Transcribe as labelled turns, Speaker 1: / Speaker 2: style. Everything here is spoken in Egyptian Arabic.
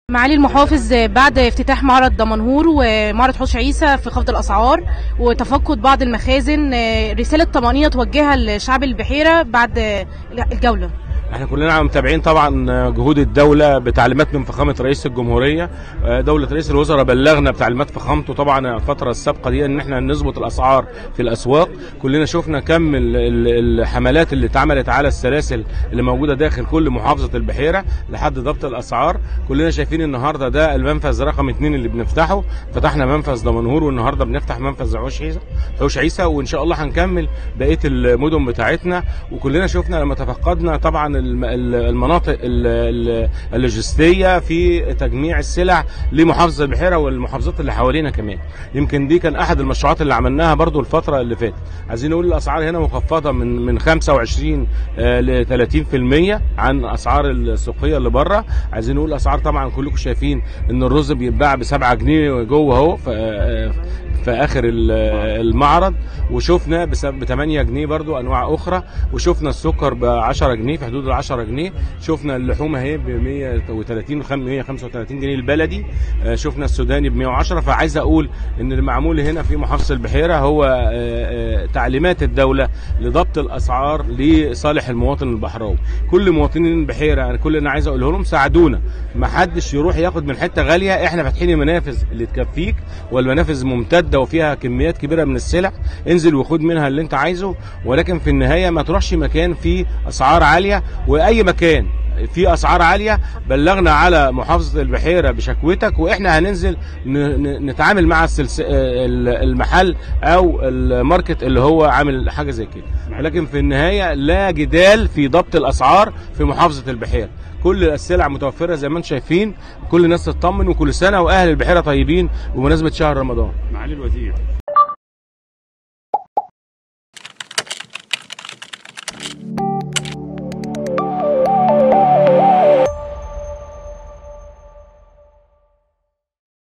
Speaker 1: معالي المحافظ بعد افتتاح معرض دمنهور ومعرض حوش عيسى في خفض الاسعار وتفقد بعض المخازن رساله طمانينه توجهها لشعب البحيره بعد الجوله
Speaker 2: احنا كلنا متابعين طبعا جهود الدولة بتعليمات من فخامة رئيس الجمهورية دولة رئيس الوزراء بلغنا بتعليمات فخامته طبعا الفترة السابقة دي ان احنا نظبط الاسعار في الاسواق كلنا شفنا كم الحملات اللي اتعملت على السلاسل اللي موجودة داخل كل محافظة البحيرة لحد ضبط الاسعار كلنا شايفين النهاردة ده المنفذ رقم اتنين اللي بنفتحه فتحنا منفذ دمنهور والنهاردة بنفتح منفذ حوش عيسى حوش عيسى وان شاء الله هنكمل بقية المدن بتاعتنا وكلنا شفنا لما تفقدنا طبعا المناطق اللوجستيه في تجميع السلع لمحافظه البحيره والمحافظات اللي حوالينا كمان يمكن دي كان احد المشروعات اللي عملناها برضو الفتره اللي فاتت عايزين نقول الاسعار هنا مخفضه من من 25 ل 30% عن اسعار السوقيه اللي بره عايزين نقول الاسعار طبعا كلكم شايفين ان الرز بيتباع ب 7 جنيه جوه اهو في اخر المعرض وشفنا ب 8 جنيه برضو انواع اخرى وشفنا السكر ب 10 جنيه في حدود ال 10 جنيه شفنا اللحوم اهي ب 130 135 جنيه البلدي شفنا السوداني ب 110 فعايز اقول ان المعمول هنا في محافظه البحيره هو تعليمات الدوله لضبط الاسعار لصالح المواطن البحراوي كل مواطنين البحيره كل اللي انا عايز اقوله لهم ساعدونا ما حدش يروح ياخد من حته غاليه احنا فاتحين المنافذ اللي تكفيك والمنافذ ممتده وفيها كميات كبيره من السلع انزل وخد منها اللي انت عايزه ولكن في النهايه ما تروحش مكان فيه اسعار عاليه واي مكان في اسعار عاليه بلغنا على محافظه البحيره بشكوتك واحنا هننزل نتعامل مع المحل او الماركت اللي هو عامل حاجه زي كده لكن في النهايه لا جدال في ضبط الاسعار في محافظه البحيره كل السلع متوفره زي ما انتم شايفين كل الناس تطمن وكل سنه واهل البحيره طيبين بمناسبه شهر رمضان
Speaker 3: معالي الوزير